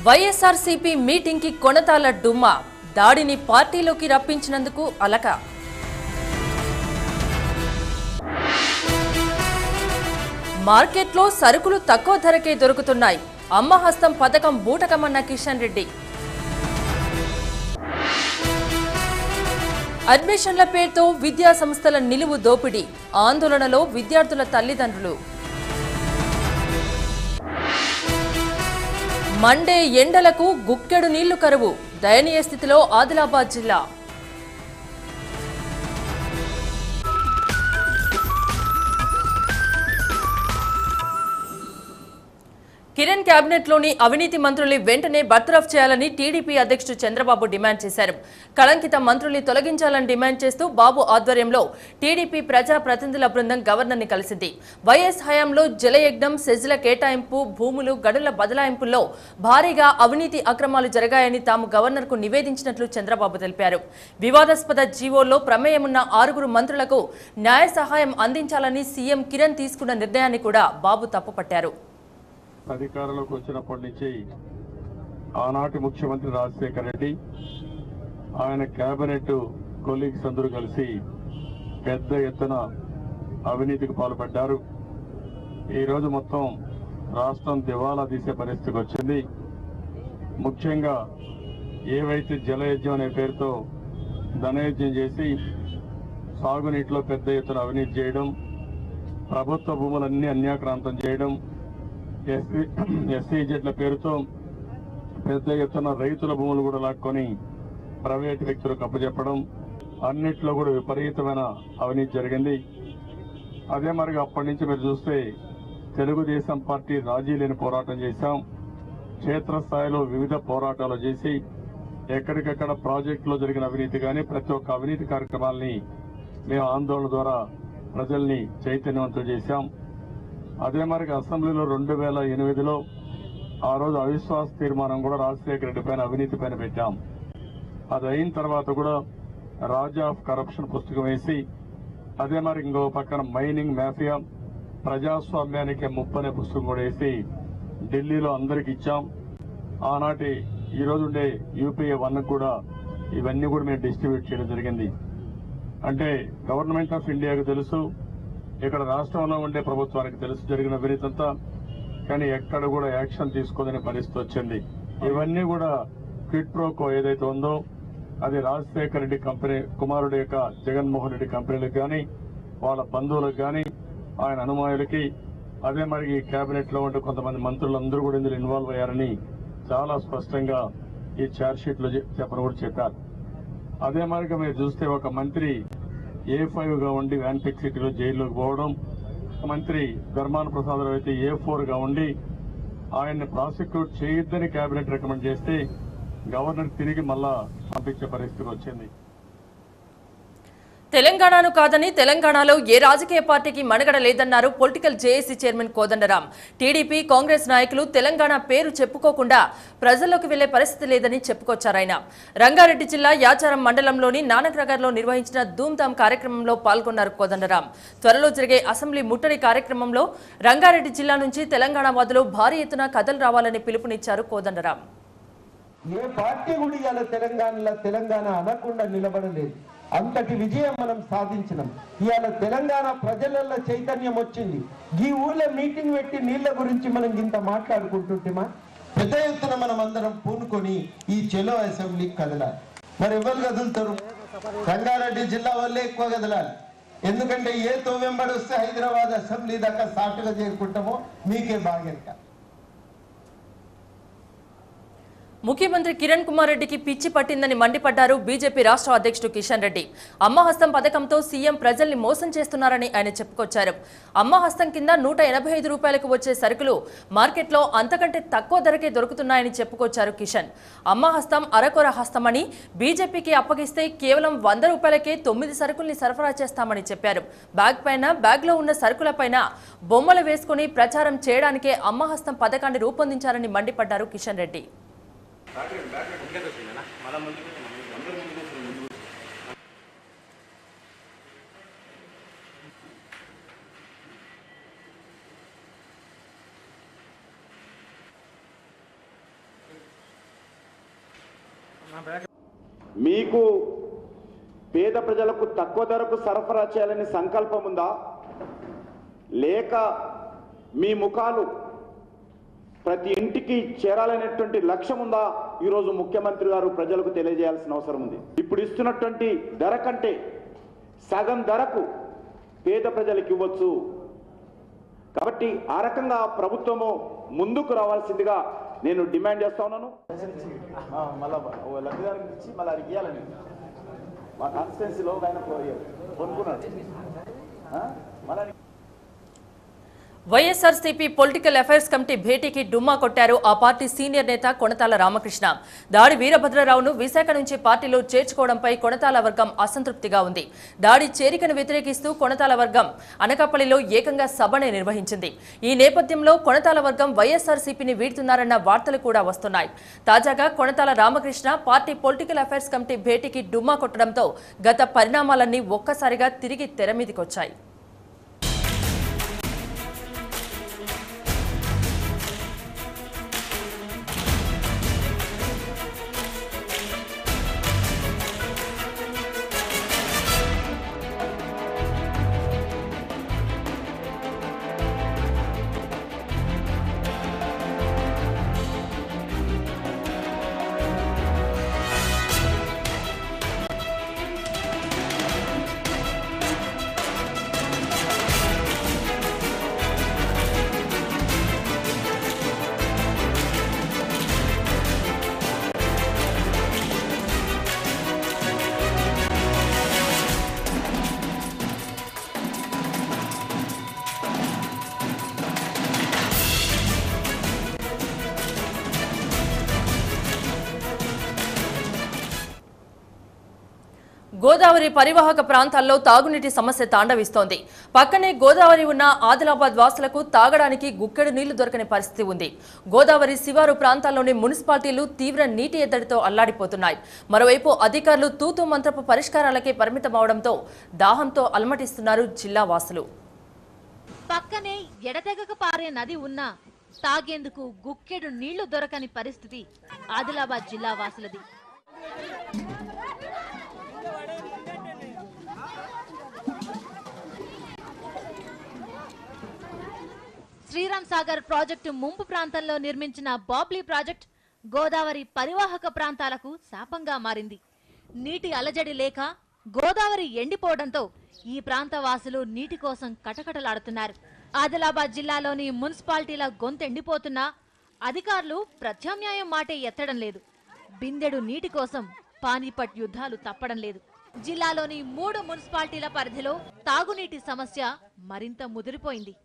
YSRCP meeting కి కొనతాల డుమ్మా దాడిని పార్టీలోకి రప్పించినందుకు అలక మార్కెట్లో సరుకులు తక్కువ ధరకే దొరుకుతున్నాయి అమ్మ హస్తం పథకం బూటకమన్న కిషన్ రెడ్డి అడ్మిషన్ల పేరుతో విద్యా సంస్థల నిలువు దోపిడీ ఆందోళనలో విద్యార్థుల తల్లిదండ్రులు మండే ఎండలకు గుక్కెడు నీళ్లు కరువు దయనీయ స్థితిలో ఆదిలాబాద్ జిల్లా కిరణ్ కేబినెట్ లోని అవినీతి మంత్రుల్ని వెంటనే బర్తరఫ్ చేయాలని టీడీపీ అధ్యక్షుడు చంద్రబాబు డిమాండ్ చేశారు కళంకిత మంత్రుల్ని తొలగించాలని డిమాండ్ చేస్తూ బాబు ఆధ్వర్యంలో టీడీపీ ప్రజా ప్రతినిధుల బృందం గవర్నర్ ని కలిసింది వైఎస్ హయాంలో జలయజ్ఞం సెజ్ల కేటాయింపు భూములు గడుల బదలాయింపుల్లో భారీగా అవినీతి అక్రమాలు జరిగాయని తాము గవర్నర్ కు నివేదించినట్లు చంద్రబాబు తెలిపారు వివాదాస్పద జీవోల్లో ప్రమేయమున్న ఆరుగురు మంత్రులకు న్యాయ సహాయం అందించాలని సీఎం కిరణ్ తీసుకున్న నిర్ణయాన్ని కూడా బాబు తప్పుపట్టారు అధికారంలోకి వచ్చినప్పటి నుంచి ఆనాటి ముఖ్యమంత్రి రాజశేఖర రెడ్డి ఆయన కేబినెట్ కొలీగ్స్ అందరూ కలిసి పెద్ద ఎత్తున అవినీతికి పాల్పడ్డారు ఈరోజు మొత్తం రాష్ట్రం దివాలా తీసే పరిస్థితికి వచ్చింది ముఖ్యంగా ఏవైతే జలయజ్ఞం అనే పేరుతో ధనయజ్ఞం చేసి సాగునీటిలో పెద్ద ఎత్తున అవినీతి చేయడం ప్రభుత్వ భూములన్నీ అన్యాక్రాంతం చేయడం ఎస్సీ ఎస్సీజెడ్ల పేరుతో పెద్ద ఎత్తున రైతుల భూములు కూడా లాక్కొని ప్రైవేట్ వ్యక్తులకు అప్పచెప్పడం అన్నిట్లో కూడా విపరీతమైన అవినీతి జరిగింది అదే మరి అప్పటి నుంచి మీరు చూస్తే తెలుగుదేశం పార్టీ రాజీ లేని పోరాటం చేశాం క్షేత్రస్థాయిలో వివిధ పోరాటాలు చేసి ఎక్కడికెక్కడ ప్రాజెక్టులో జరిగిన అవినీతి కానీ ప్రతి ఒక్క అవినీతి కార్యక్రమాల్ని మేము ఆందోళన ద్వారా ప్రజల్ని చైతన్యవంతం చేశాం అదే మరి అసెంబ్లీలో రెండు వేల ఎనిమిదిలో ఆ రోజు అవిశ్వాస తీర్మానం కూడా రాజశేఖర రెడ్డి పైన అవినీతి పైన పెట్టాం అది అయిన తర్వాత కూడా రాజా ఆఫ్ కరప్షన్ పుస్తకం వేసి అదే మరి ఇంకో పక్కన మైనింగ్ మాఫియా ప్రజాస్వామ్యానికి ముప్పనే పుస్తకం కూడా వేసి ఢిల్లీలో అందరికి ఇచ్చాం ఆనాటి ఈ రోజు ఉండే యూపీఏ వన్ కూడా ఇవన్నీ కూడా మేము డిస్ట్రిబ్యూట్ చేయడం జరిగింది అంటే గవర్నమెంట్ ఆఫ్ ఇండియాకు తెలుసు ఇక్కడ రాష్ట్రంలో ఉండే ప్రభుత్వానికి తెలుసు జరిగిన వినీతంతా కానీ ఎక్కడ కూడా యాక్షన్ తీసుకోదని పరిస్థితి వచ్చింది ఇవన్నీ కూడా క్విట్ ప్రోకో ఏదైతే ఉందో అది రాజశేఖర రెడ్డి కంపెనీ కుమారుడి యొక్క జగన్మోహన్ రెడ్డి కంపెనీలకు కానీ వాళ్ళ బంధువులకు కానీ ఆయన అనుమాయులకి అదే మరి ఈ కేబినెట్ లో ఉండే కొంతమంది మంత్రులందరూ కూడా ఇందులో ఇన్వాల్వ్ అయ్యారని చాలా స్పష్టంగా ఈ ఛార్జ్ షీట్ లో చె- చెప్పని కూడా చెప్పారు అదే మరిగా మీరు చూస్తే ఒక మంత్రి ఏ ఫైవ్ గా ఉండి వ్యాన్పిక్ సిటీలో జైల్లోకి పోవడం ఒక మంత్రి ధర్మాన ప్రసాద్ రావు అయితే ఏ ఫోర్ గా ఉండి ఆయన్ని ప్రాసిక్యూట్ చేయొద్దని కేబినెట్ రికమెండ్ చేస్తే గవర్నర్ తిరిగి మళ్ళా పంపించే పరిస్థితి వచ్చింది తెలంగాణను కాదని తెలంగాణలో ఏ రాజకీయ పార్టీకి మనుగడ లేదన్నారు political JAC chairman Kodandaram TDP Congress నాయకులు తెలంగాణ పేరు చెప్పుకోకుండా ప్రజల్లోకి వెళ్లే పరిస్థితి లేదని చెప్పుకొచ్చారాయన రంగారెడ్డి జిల్లా యాచారం మండలంలోని నానక్నగర్లో నిర్వహించిన ధూమ్ధామ్ కార్యక్రమంలో పాల్గొన్నారు కోదండరాం త్వరలో జరిగే అసెంబ్లీ ముట్టడి కార్యక్రమంలో రంగారెడ్డి జిల్లా నుంచి తెలంగాణ వాదులు భారీ ఎత్తున కథలు రావాలని పిలుపునిచ్చారు కోదండరాం ఏ పార్టీ కూడా ఇవాళ తెలంగాణలో తెలంగాణ అనకుండా నిలబడలేదు అంతటి విజయం మనం సాధించినాం ఇవాళ తెలంగాణ ప్రజలలో చైతన్యం వచ్చింది ఈ ఊళ్ళో మీటింగ్ పెట్టి నీళ్ల గురించి మనం ఇంత మాట్లాడుకుంటుంటేమా పెద్ద ఎత్తున మనం అందరం పూనుకొని ఈ చెలో అసెంబ్లీ కదలాలి మరి ఎవరు కదులుతారు రంగారెడ్డి జిల్లా వల్లే ఎక్కువ కదలాలి ఎందుకంటే ఏ తోవెంబడి వస్తే హైదరాబాద్ అసెంబ్లీ దాకా సాటుగా చేరుకుంటామో మీకే బాగెనక ముఖ్యమంత్రి కిరణ్ కుమార్ రెడ్డికి పిచ్చి పట్టిందని మండిపడ్డారు బీజేపీ రాష్ట్ర అధ్యక్షుడు కిషన్ రెడ్డి అమ్మహస్తం పథకంతో సీఎం ప్రజల్ని మోసం చేస్తున్నారని ఆయన చెప్పుకొచ్చారు అమ్మహస్తం కింద నూట ఎనభై ఐదు రూపాయలకు వచ్చే సరుకులు మార్కెట్లో అంతకంటే తక్కువ ధరకే దొరుకుతున్నాయని చెప్పుకొచ్చారు కిషన్ అమ్మహస్తం అరకొర హస్తమని బీజేపీకి అప్పగిస్తే కేవలం వంద రూపాయలకే తొమ్మిది సరుకుల్ని సరఫరా చేస్తామని చెప్పారు బ్యాగ్ పైన బ్యాగ్లో ఉన్న సరుకులపైన బొమ్మలు వేసుకుని ప్రచారం చేయడానికే అమ్మహస్తం పథకాన్ని రూపొందించారని మండిపడ్డారు కిషన్ రెడ్డి మీకు పేద ప్రజలకు తక్కువ ధరకు సరఫరా చేయాలని సంకల్పం ఉందా లేక మీ ముఖాలు ప్రతి ఇంటికి చేరాలనేటువంటి లక్ష్యం ఉందా ఈరోజు ముఖ్యమంత్రి గారు ప్రజలకు తెలియజేయాల్సిన అవసరం ఉంది ఇప్పుడు ఇస్తున్నటువంటి ధర కంటే సగం ధరకు పేద ప్రజలకు ఇవ్వచ్చు కాబట్టి ఆ రకంగా ప్రభుత్వము ముందుకు రావాల్సిందిగా నేను డిమాండ్ చేస్తా ఉన్నాను మళ్ళీ లబ్ధిదారునికి ఇచ్చి మళ్ళీ అది ఇవ్వాలని మా కాన్స్టిట్యున్సీలో ఆయన కొనుక్కున్నాడు మళ్ళీ వైఎస్ఆర్సీపీ పొలిటికల్ అఫైర్స్ కమిటీ భేటీకి డుమ్మా కొట్టారు ఆ పార్టీ సీనియర్ నేత కొనతాల రామకృష్ణ దాడి వీరభద్రరావును విశాఖ నుంచి పార్టీలో చేర్చుకోవడంపై కొనతాల వర్గం అసంతృప్తిగా ఉంది దాడి చేరికను వ్యతిరేకిస్తూ కొనతాల వర్గం అనకాపల్లిలో ఏకంగా సభనే నిర్వహించింది ఈ నేపథ్యంలో కొనతాల వర్గం వైఎస్ఆర్సీపీని వీడుతున్నారన్న వార్తలు కూడా వస్తున్నాయి తాజాగా కొనతాల రామకృష్ణ పార్టీ పొలిటికల్ అఫైర్స్ కమిటీ భేటీకి డుమ్మా కొట్టడంతో గత పరిణామాలన్నీ ఒక్కసారిగా తిరిగి తెరమీదికొచ్చాయి గోదావరి పరివాహక ప్రాంతాల్లో తాగునీటి సమస్య తాండవిస్తోంది పక్కనే గోదావరి ఉన్న ఆదిలాబాద్ వాసులకు తాగడానికి గుక్కెడు నీళ్లు దొరకని పరిస్థితి ఉంది గోదావరి శివారు ప్రాంతాల్లోని మున్సిపాలిటీలు తీవ్ర నీటి ఎద్దడితో అల్లాడిపోతున్నాయి మరోవైపు అధికారులు తూతు మంత్రపు పరిష్కారాలకే పరిమితమవడంతో దాహంతో అలమటిస్తున్నారు జిల్లా వాసులు పక్కనే ఎడతెగక పారే నది ఉన్నా తాగేందుకు గుక్కెడు నీళ్లు దొరకని పరిస్థితి ఆదిలాబాద్ జిల్లా వాసులది శ్రీరామ్ సాగర్ ప్రాజెక్టు ముంపు ప్రాంతంలో నిర్మించిన బాబ్లీ ప్రాజెక్ట్ గోదావరి పరివాహక ప్రాంతాలకు శాపంగా మారింది నీటి అలజడి లేక గోదావరి ఎండిపోవడంతో ఈ ప్రాంత వాసులు నీటి కోసం కటకటలాడుతున్నారు ఆదిలాబాద్ జిల్లాలోని మున్సిపాలిటీల గొంతెండిపోతున్నా అధికారులు ప్రత్యామ్నాయం మాటే ఎత్తడం లేదు బిందెడు నీటి కోసం పానీపట్ యుద్ధాలు తప్పడం లేదు జిల్లాలోని మూడు మున్సిపాలిటీల పరిధిలో తాగునీటి సమస్య మరింత ముదిరిపోయింది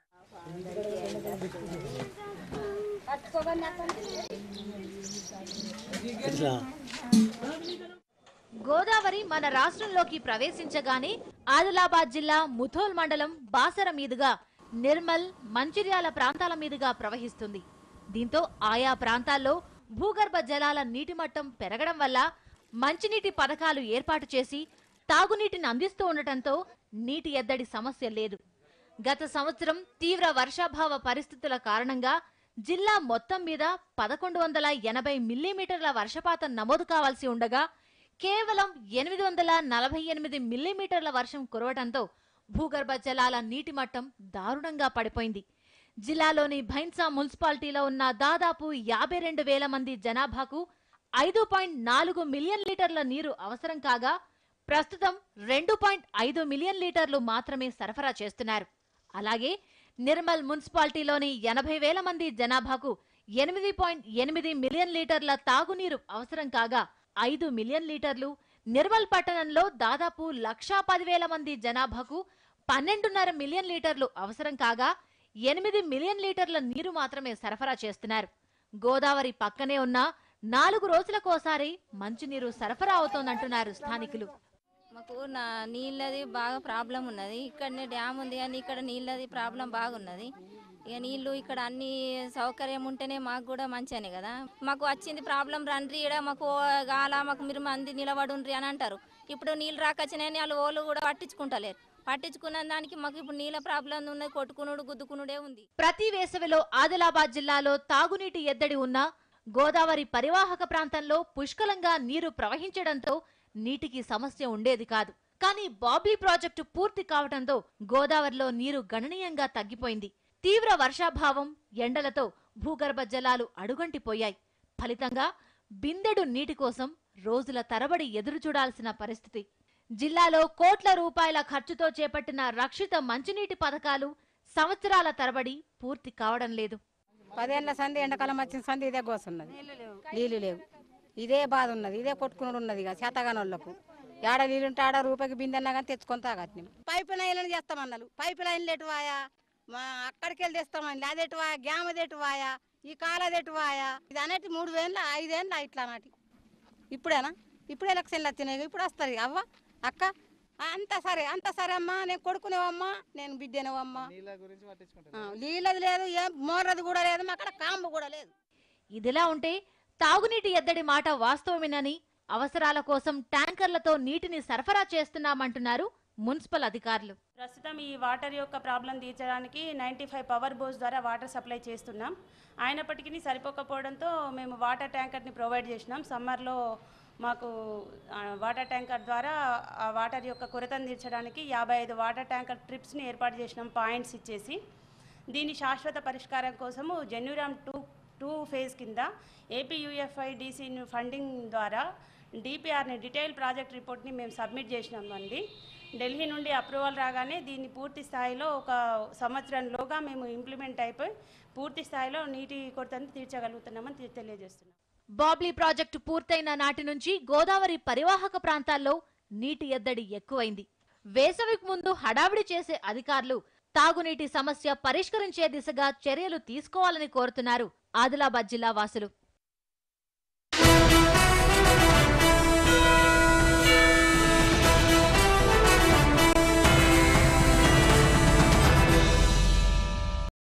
గోదావరి మన రాష్ట్రంలోకి ప్రవేశించగానే ఆదిలాబాద్ జిల్లా ముథోల్ మండలం బాసర మీదుగా నిర్మల్ మంచిర్యాల ప్రాంతాల మీదుగా ప్రవహిస్తుంది దీంతో ఆయా ప్రాంతాల్లో భూగర్భ జలాల నీటి మట్టం పెరగడం వల్ల మంచినీటి పథకాలు ఏర్పాటు చేసి తాగునీటిని అందిస్తూ ఉండటంతో నీటి ఎద్దడి సమస్య లేదు గత సంవత్సరం తీవ్ర వర్షాభావ పరిస్థితుల కారణంగా జిల్లా మొత్తం మీద పదకొండు వందల ఎనభై మిల్లీమీటర్ల వర్షపాతం నమోదు కావాల్సి ఉండగా కేవలం ఎనిమిది వందల నలభై ఎనిమిది మిల్లీమీటర్ల వర్షం కురవడంతో భూగర్భ జలాల నీటి మట్టం దారుణంగా పడిపోయింది జిల్లాలోని భైన్సా మున్సిపాలిటీలో ఉన్న దాదాపు యాభై రెండు వేల మంది జనాభాకు ఐదు పాయింట్ నాలుగు మిలియన్ లీటర్ల నీరు అవసరం కాగా ప్రస్తుతం రెండు పాయింట్ ఐదు మిలియన్ లీటర్లు మాత్రమే సరఫరా చేస్తున్నారు అలాగే నిర్మల్ మున్సిపాలిటీలోని ఎనభై వేల మంది జనాభాకు ఎనిమిది పాయింట్ ఎనిమిది మిలియన్ లీటర్ల తాగునీరు అవసరం కాగా ఐదు మిలియన్ లీటర్లు నిర్మల్ పట్టణంలో దాదాపు లక్షా పదివేల మంది జనాభాకు పన్నెండున్నర మిలియన్ లీటర్లు అవసరం కాగా ఎనిమిది మిలియన్ లీటర్ల నీరు మాత్రమే సరఫరా చేస్తున్నారు గోదావరి పక్కనే ఉన్న నాలుగు రోజులకోసారి మంచినీరు సరఫరా అవుతోందంటున్నారు స్థానికులు మాకు నా నీళ్ళది బాగా ప్రాబ్లం ఉన్నది ఇక్కడనే డ్యామ్ ఉంది కానీ ఇక్కడ నీళ్ళది ప్రాబ్లం బాగున్నది ఇక నీళ్లు ఇక్కడ అన్ని సౌకర్యం ఉంటేనే మాకు కూడా మంచిగానే కదా మాకు వచ్చింది ప్రాబ్లం రండి ఈడ మాకు గాల మాకు మీరు మంది నిలబడుండ్రి అని అంటారు ఇప్పుడు నీళ్ళు రాకొచ్చినాయని వాళ్ళు ఓళ్ళు కూడా పట్టించుకుంటలేరు పట్టించుకున్న దానికి మాకు ఇప్పుడు నీళ్ళ ప్రాబ్లం ఉన్నది కొట్టుకునుడు గుద్దుకునుడే ఉంది ప్రతి వేసవిలో ఆదిలాబాద్ జిల్లాలో తాగునీటి ఎద్దడి ఉన్నా గోదావరి పరివాహక ప్రాంతంలో పుష్కలంగా నీరు ప్రవహించడంతో నీటికి సమస్య ఉండేది కాదు కానీ బాబ్లీ ప్రాజెక్టు పూర్తి కావడంతో గోదావరిలో నీరు గణనీయంగా తగ్గిపోయింది తీవ్ర వర్షాభావం ఎండలతో భూగర్భ జలాలు అడుగంటిపోయాయి ఫలితంగా బిందెడు నీటి కోసం రోజుల తరబడి ఎదురు చూడాల్సిన పరిస్థితి జిల్లాలో కోట్ల రూపాయల ఖర్చుతో చేపట్టిన రక్షిత మంచినీటి పథకాలు సంవత్సరాల తరబడి పూర్తి కావడం లేదు పదేళ్ల సంది ఎండాకాలం వచ్చిన సంది ఇదే గోసున్నది నీళ్లు లేవు ఇదే బాధ ఉన్నది ఇదే కొట్టుకుని ఉన్నది ఇక చేతగానోళ్ళకు ఏడ నీళ్ళుంటే ఆడ రూపాయికి బిందెన్నా కానీ తెచ్చుకొని తాగట్లేము పైప్ లైన్లను చేస్తామన్నారు పైప్ లైన్లు ఎటు వాయా మా అక్కడికి వెళ్ళి తెస్తామని అదెటు వాయా గ్యామది ఎటు వాయా ఈ కాలది ఎటు వాయా ఇది అనేటి మూడు వేల ఐదేళ్ళ ఇట్లా నాటి ఇప్పుడేనా ఇప్పుడు ఎలక్షన్లు వచ్చినాయి ఇప్పుడు వస్తుంది అవ్వ అక్క ఆ, అంతా సరే అంతా సరే అమ్మా నేను కొడుకునేవమ్మా నేను బిడ్డనేవమ్మా ఆ, నీళ్ళది లేదు ఏం మోర్రది కూడా లేదు మా అక్కడ కాంబు కూడా లేదు ఇదిలా ఉంటే తాగునీటి ఎద్దడి మాట వాస్తవమేనని అవసరాల కోసం ట్యాంకర్లతో నీటిని సరఫరా చేస్తున్నామంటున్నారు మున్సిపల్ అధికారులు ప్రస్తుతం ఈ వాటర్ యొక్క ప్రాబ్లం తీర్చడానికి నైంటీ ఫైవ్ పవర్ బోస్ ద్వారా వాటర్ సప్లై చేస్తున్నాం అయినప్పటికీ సరిపోకపోవడంతో మేము వాటర్ ట్యాంకర్ని ప్రొవైడ్ చేసినాం సమ్మర్లో మాకు ఆ, వాటర్ ట్యాంకర్ ద్వారా ఆ వాటర్ యొక్క కొరతను తీర్చడానికి యాభై ఐదు వాటర్ ట్యాంకర్ ట్రిప్స్ని ఏర్పాటు చేసినాం పాయింట్స్ ఇచ్చేసి దీని శాశ్వత పరిష్కారం కోసము జన్యురామ్ టూ టూ ఫేజ్ కింద ఏపీయూఎఫ్ఐ డీసీ ఫండింగ్ ద్వారా డిపిఆర్ని డీటెయిల్ ప్రాజెక్ట్ రిపోర్ట్ని మేము సబ్మిట్ చేసినామండి ఢిల్లీ నుండి అప్రూవల్ రాగానే దీన్ని పూర్తి స్థాయిలో ఒక సంవత్సరంలోగా మేము ఇంప్లిమెంట్ అయిపోయి పూర్తి స్థాయిలో నీటి కొరతను తీర్చగలుగుతున్నామని తె- తెలియజేస్తున్నాం బాబ్లీ ప్రాజెక్టు పూర్తయిన నాటి నుంచి గోదావరి పరివాహక ప్రాంతాల్లో నీటి ఎద్దడి ఎక్కువైంది వేసవికి ముందు హడావిడి చేసే అధికారులు తాగునీటి సమస్య పరిష్కరించే దిశగా చర్యలు తీసుకోవాలని కోరుతున్నారు ఆదిలాబాద్ జిల్లా వాసులు